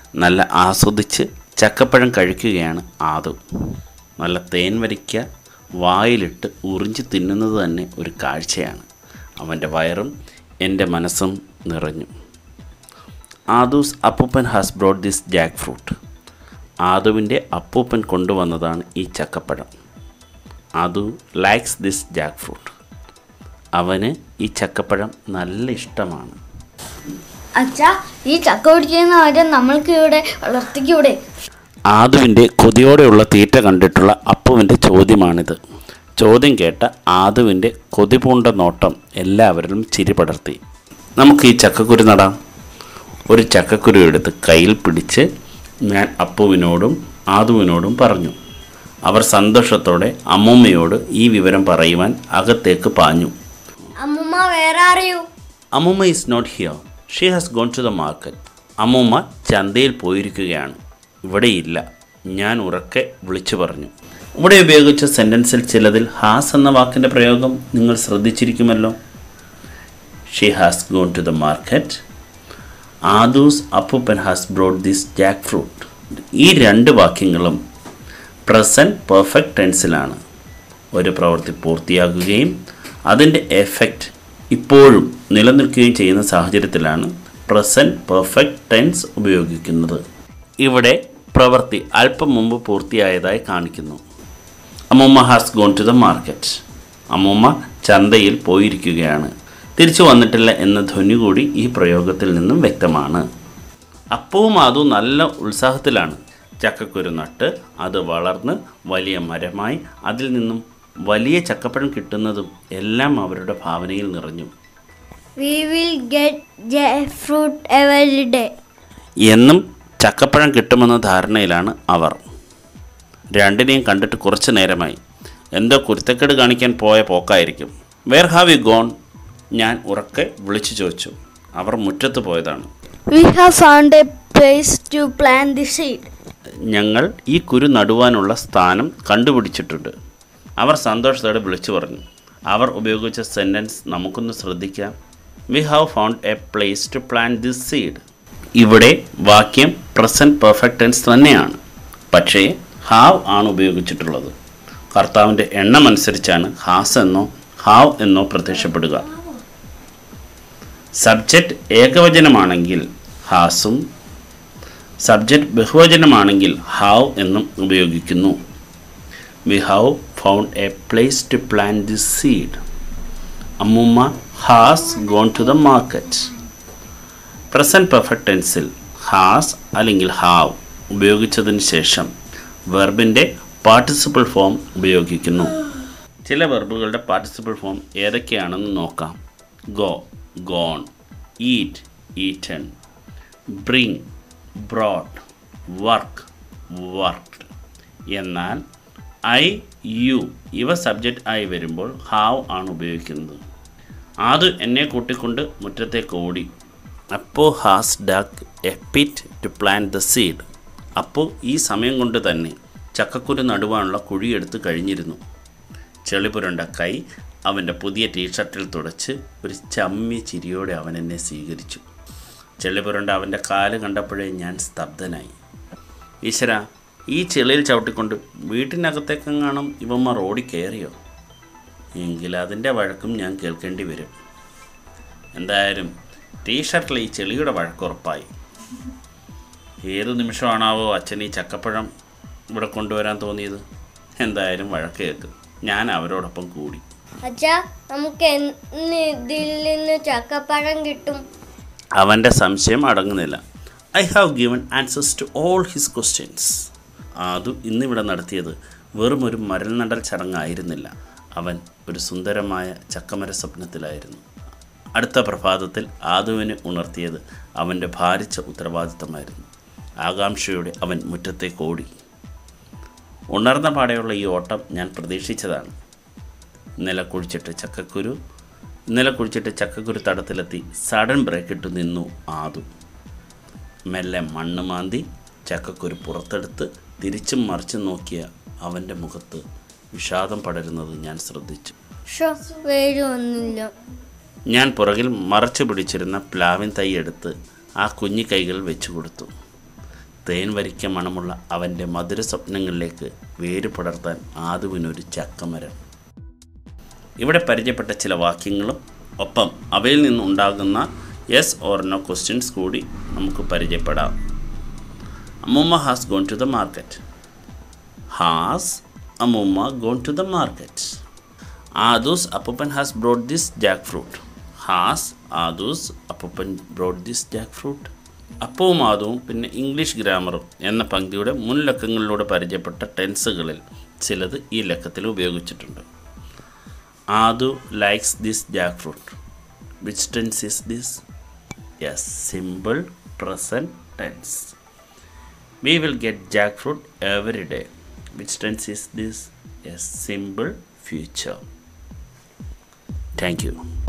നല്ല ആസ്വദിച്ച് ചക്കപ്പഴം കഴിക്കുകയാണ് ആദു നല്ല തേൻ വരിക്ക വായിലിട്ട് ഉറിഞ്ചി തിന്നുന്നത് തന്നെ ഒരു കാഴ്ചയാണ് അവൻ്റെ വയറും എൻ്റെ മനസ്സും നിറഞ്ഞു ആദൂസ് അപ്പൂപ്പൻ has brought this jackfruit ആദുവിൻ്റെ അപ്പൂപ്പൻ കൊണ്ടുവന്നതാണ് ഈ ചക്കപ്പഴം Adu likes this jackfruit അവന് ഈ ചക്കപ്പഴം നല്ല ഇഷ്ടമാണ് അച്ഛാ ഈ ചക്ക പിടിക്കുന്ന മരം നമ്മൾക്ക് ഇവിടെ വളർത്തിക്കൂടെ ആദുവിൻ്റെ കൊതിയോടെയുള്ള തീറ്റ കണ്ടിട്ടുള്ള അപ്പുവിൻ്റെ ചോദ്യമാണിത് ചോദ്യം കേട്ട ആദുവിൻ്റെ കൊതി പൂണ്ട നോട്ടം എല്ലാവരിലും ചിരി പടർത്തി നമുക്ക് ഈ ചക്കക്കുരു നടാം ഒരു ചക്കക്കുരു എടുത്ത് കയ്യിൽ പിടിച്ച് ഞാൻ അപ്പുവിനോടും ആദുവിനോടും പറഞ്ഞു അവർ സന്തോഷത്തോടെ അമ്മൂമ്മയോട് ഈ വിവരം പറയുവാൻ അകത്തേക്ക് പാഞ്ഞു അമ്മുമ്മ വേറെ അറിയൂ അമ്മൂമ്മ is not here she has gone to the market അമ്മൂമ്മ ചന്തയിൽ പോയിരിക്കുകയാണ് ഇവിടെയില്ല ഞാൻ ഉറക്കെ വിളിച്ചു പറഞ്ഞു ഇവിടെ ഉപയോഗിച്ച സെൻറ്റൻസിൽ ചിലതിൽ ഹാസ് എന്ന വാക്കിൻ്റെ പ്രയോഗം നിങ്ങൾ ശ്രദ്ധിച്ചിരിക്കുമല്ലോ she has gone to the market Adu's അപ്പൂപ്പൻ has brought this jackfruit ഈ രണ്ട് വാക്യങ്ങളും പ്രസൻറ്റ് പെർഫെക്റ്റ് ടെൻസിലാണ് ഒരു പ്രവൃത്തി പൂർത്തിയാകുകയും അതിൻ്റെ എഫക്റ്റ് ഇപ്പോഴും നിലനിൽക്കുകയും ചെയ്യുന്ന സാഹചര്യത്തിലാണ് പ്രസൻറ്റ് പെർഫെക്റ്റ് ടെൻസ് ഉപയോഗിക്കുന്നത് ഇവിടെ പ്രവൃത്തി അല്പം മുമ്പ് പൂർത്തിയായതായി കാണിക്കുന്നു അമ്മൂമ്മ has gone to the market അമ്മൂമ്മ ചന്തയിൽ പോയിരിക്കുകയാണ് തിരിച്ചു വന്നിട്ടില്ല എന്ന ധ്വനി കൂടി ഈ പ്രയോഗത്തിൽ നിന്നും വ്യക്തമാണ് അപ്പവും അതും നല്ല ഉത്സാഹത്തിലാണ് ചക്കക്കുരു നട്ട് അത് വളർന്ന് വലിയ മരമായി അതിൽ നിന്നും വലിയ ചക്കപ്പഴം കിട്ടുന്നതും എല്ലാം അവരുടെ ഭാവനയിൽ നിറഞ്ഞു we will get fruit every day എന്നും ചക്കപ്പഴം കിട്ടുമെന്ന ധാരണയിലാണ് അവർ രണ്ടിനെയും കണ്ടിട്ട് കുറച്ച് നേരമായി എന്തോ കുരുത്തക്കേട് കാണിക്കാൻ പോയ പോക്കായിരിക്കും വേർ ഹാവ് യു ഗോൺ ഞാൻ ഉറക്കെ വിളിച്ചു ചോദിച്ചു അവർ മുറ്റത്ത് പോയതാണ് we have found a place to plan the seed ഞങ്ങൾ ഈ കുരു നടുവാനുള്ള സ്ഥാനം കണ്ടുപിടിച്ചിട്ടുണ്ട് അവർ സന്തോഷത്തോടെ വിളിച്ചു പറഞ്ഞു അവർ ഉപയോഗിച്ച സെൻറ്റൻസ് നമുക്കൊന്ന് ശ്രദ്ധിക്കാം we have found a place to plan this seed ഇവിടെ വാക്യം പ്രസൻറ്റ് പെർഫെക്റ്റ് ടെൻസ് തന്നെയാണ് പക്ഷേ ഹാവ് ആണ് ഉപയോഗിച്ചിട്ടുള്ളത് കർത്താവിൻ്റെ എണ്ണം അനുസരിച്ചാണ് ഹാസ് എന്നോ ഹാവ് എന്നോ പ്രത്യക്ഷപ്പെടുക സബ്ജക്റ്റ് ഏകവചനമാണെങ്കിൽ ഹാസും സബ്ജക്റ്റ് ബഹുവചനമാണെങ്കിൽ ഹാവ് എന്നും ഉപയോഗിക്കുന്നു we have found a place to plan this seed അമ്മൂമ്മ has gone to the market present perfect ടെൻസിൽ ഹാസ് അല്ലെങ്കിൽ ഹാവ് ഉപയോഗിച്ചതിന് ശേഷം വെർബിൻ്റെ പാർട്ടിസിപ്പിൾ ഫോം ഉപയോഗിക്കുന്നു ചില വെർബുകളുടെ പാർട്ടിസിപ്പിൾ ഫോം ഏതൊക്കെയാണെന്ന് നോക്കാം go gone eat eaten bring brought work worked എന്നാൽ ഐ യു ഇവ സബ്ജക്റ്റ് ആയി വരുമ്പോൾ ഹാവ് ആണ് ഉപയോഗിക്കുന്നത് അത് എന്നെ കൂട്ടിക്കൊണ്ട് മുറ്റത്തേക്ക് ഓടി അപ്പോൾ has dug a pit to plan the seed അപ്പോൾ ഈ സമയം കൊണ്ട് തന്നെ ചക്കക്കുരു നടുവാനുള്ള കുഴിയെടുത്ത് കഴിഞ്ഞിരുന്നു ചെളിപുരണ്ട കൈ അവൻ്റെ പുതിയ ടീഷർട്ടിൽ തുടച്ച് ഒരു ചമ്മിയ ചിരിയോടെ അവൻ എന്നെ സ്വീകരിച്ചു ചെളിപുരണ്ട അവൻ്റെ കാല് കണ്ടപ്പോഴേ ഞാൻ സ്തബ്ധനായി ഈശ്വര ഈ ചെളിയിൽ ചവിട്ടിക്കൊണ്ട് വീട്ടിനകത്തേക്കെങ്ങാനും ഇവന്മാർ ഓടി കയറിയോ എങ്കിൽ അതിൻ്റെ വഴക്കും ഞാൻ കേൾക്കേണ്ടി വരും എന്തായാലും ടീഷർട്ടിൽ ഈ ചെളിയുടെ വഴക്കുറപ്പായി ഏതു നിമിഷമാണാവോ അച്ഛൻ ഈ ചക്കപ്പഴം ഇവിടെ കൊണ്ടുവരാൻ തോന്നിയത് എന്തായാലും വഴക്ക് കേൾക്കും ഞാൻ അവരോടൊപ്പം കൂടി അച്ഛാ നമുക്ക് എന്ന് ഇതിൽ നിന്ന് ചക്കപ്പഴം കിട്ടും അവൻ്റെ സംശയം അടങ്ങുന്നില്ല I have given answers to all his questions Adu ഇന്നിവിടെ നടത്തിയത് വെറും ഒരു മരൽ നടൽ ചടങ്ങായിരുന്നില്ല അവൻ ഒരു സുന്ദരമായ ചക്കമര സ്വപ്നത്തിലായിരുന്നു അടുത്ത പ്രഭാതത്തിൽ ആദുവിനെ ഉണർത്തിയത് അവൻ്റെ ഭാരിച്ച ഉത്തരവാദിത്തമായിരുന്നു ആകാംക്ഷയോടെ അവൻ മുറ്റത്തേക്ക് ഓടി ഉണർന്ന പാടെയുള്ള ഈ ഓട്ടം ഞാൻ പ്രതീക്ഷിച്ചതാണ് ഇന്നലെ കുഴിച്ചിട്ട് ചക്കക്കുരു ഇന്നലെ കുഴിച്ചിട്ട് ചക്കക്കുരു തടത്തിലെത്തി സഡൻ ബ്രേക്ക് ഇട്ട് നിന്നു ആദു മെല്ലെ മണ്ണ് മാന്തി ചക്കക്കുരു പുറത്തെടുത്ത് തിരിച്ചും മറിച്ചും നോക്കിയ അവൻ്റെ മുഖത്ത് വിഷാദം പടരുന്നത് ഞാൻ ശ്രദ്ധിച്ചു ഷോ വരുമൊന്നുമില്ല ഞാൻ പുറകിൽ മറച്ചു പിടിച്ചിരുന്ന പ്ലാവിൻ തൈ എടുത്ത് ആ കുഞ്ഞി കൈകൾ വെച്ചു കൊടുത്തു തേൻ വരിക്ക മണമുള്ള അവൻ്റെ മധുര സ്വപ്നങ്ങളിലേക്ക് വേര് പടർത്താൻ ആദുവിനൊരു ചക്കമരം ഇവിടെ പരിചയപ്പെട്ട ചില വാക്യങ്ങളും ഒപ്പം അവയിൽ നിന്നുണ്ടാകുന്ന യെസ് ഓർ നോ ക്വസ്റ്റ്യൻസ് കൂടി നമുക്ക് പരിചയപ്പെടാം അമ്മൂമ്മ has gone to the market has അമ്മൂമ്മ gone to the market Adu's അപ്പൂപ്പൻ has brought this jackfruit has Adu's അപ്പൂപ്പൻ ബ്രോഡ് ദിസ് ജാക്ക് ഫ്രൂട്ട് അപ്പവും ആദവും പിന്നെ ഇംഗ്ലീഷ് ഗ്രാമറും എന്ന പങ്ക്തിയുടെ മുൻ ലക്കങ്ങളിലൂടെ പരിചയപ്പെട്ട ടെൻസുകളിൽ ചിലത് ഈ ലക്കത്തിൽ ഉപയോഗിച്ചിട്ടുണ്ട് Adu likes this jackfruit which tense is this yes simple present tense We will get jackfruit every day. Which tense is this? A simple future. Thank you.